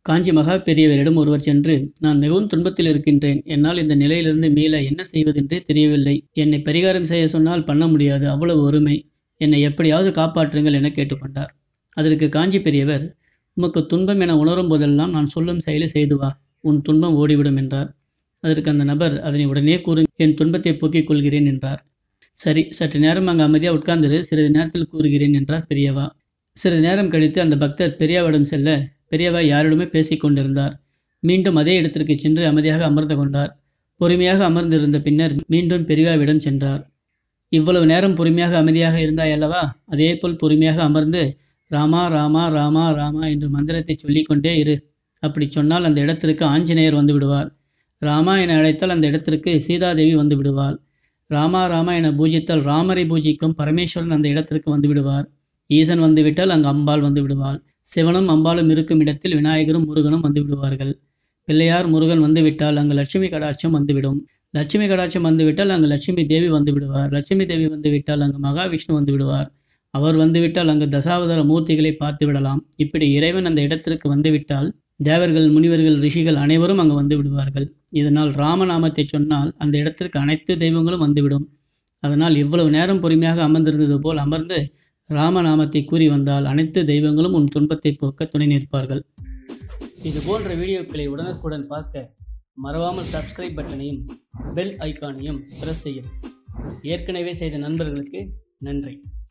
காஞ்சி மகா பெரியவரிடம் ஒருவர் சென்று நான் மிகவும் துன்பத்தில் இருக்கின்றேன் என்னால் இந்த நிலையிலிருந்து மீள என்ன செய்வதென்றே தெரியவில்லை என்னை பரிகாரம் செய்ய சொன்னால் பண்ண முடியாது அவ்வளவு ஒருமை என்னை எப்படியாவது காப்பாற்றுங்கள் என கேட்டுக்கொண்டார் அதற்கு காஞ்சி பெரியவர் உமக்கு துன்பம் என உணரும் போதெல்லாம் நான் சொல்லும் செயலை செய்து வா உன் துன்பம் ஓடிவிடும் என்றார் அதற்கு அந்த நபர் அதனை உடனே கூறு என் துன்பத்தை போக்கிக் கொள்கிறேன் என்றார் சரி சற்று நேரம் அங்கு அமைதியாக உட்கார்ந்திரு சிறிது நேரத்தில் கூறுகிறேன் என்றார் பெரியவா சிறிது நேரம் கழித்து அந்த பக்தர் பெரியவாவிடம் செல்ல பெரியவா யாரிடமே பேசிக் கொண்டிருந்தார் மீண்டும் அதே இடத்திற்கு சென்று அமைதியாக அமர்ந்து கொண்டார் பொறுமையாக அமர்ந்திருந்த பின்னர் மீண்டும் பெரியவாவிடம் சென்றார் இவ்வளவு நேரம் பொறுமையாக அமைதியாக இருந்தாய் அல்லவா அதேபோல் பொறுமையாக அமர்ந்து ராமா ராமா ராமா ராமா என்று மந்திரத்தை சொல்லிக்கொண்டே இரு அப்படி சொன்னால் அந்த இடத்திற்கு ஆஞ்சநேயர் வந்து விடுவார் ராமா என அழைத்தால் அந்த இடத்திற்கு சீதாதேவி வந்து விடுவாள் ராமா ராமா என பூஜித்தால் ராமரை பூஜிக்கும் பரமேஸ்வரன் அந்த இடத்திற்கு வந்து விடுவார் ஈசன் வந்துவிட்டால் அங்கு அம்பாள் வந்து விடுவாள் சிவனும் அம்பாளும் இருக்கும் இடத்தில் விநாயகரும் முருகனும் வந்து விடுவார்கள் பிள்ளையார் முருகன் வந்துவிட்டால் அங்கு லட்சுமி கடாட்சம் வந்துவிடும் லட்சுமி கடாட்சம் வந்துவிட்டால் அங்கு லட்சுமி தேவி வந்து விடுவார் லட்சுமி தேவி வந்துவிட்டால் அங்கு மகாவிஷ்ணு வந்து விடுவார் அவர் வந்துவிட்டால் அங்கு தசாவதார மூர்த்திகளை பார்த்து விடலாம் இப்படி இறைவன் அந்த இடத்திற்கு வந்துவிட்டால் தேவர்கள் முனிவர்கள் ரிஷிகள் அனைவரும் அங்கு வந்து விடுவார்கள் இதனால் ராமநாமத்தை சொன்னால் அந்த இடத்திற்கு அனைத்து தெய்வங்களும் வந்துவிடும் அதனால் இவ்வளவு நேரம் பொறுமையாக அமர்ந்திருந்தது போல் அமர்ந்து ராமநாமத்தை கூறி வந்தால் அனைத்து தெய்வங்களும் உன் துன்பத்தை போக்க துணை நிற்பார்கள் இது போன்ற வீடியோக்களை உடனுக்குடன் பார்க்க மறவாமல் சப்ஸ்கிரைப் பட்டனையும் பெல் ஐகானையும் பிரஸ் செய்யும் ஏற்கனவே செய்த நண்பர்களுக்கு நன்றி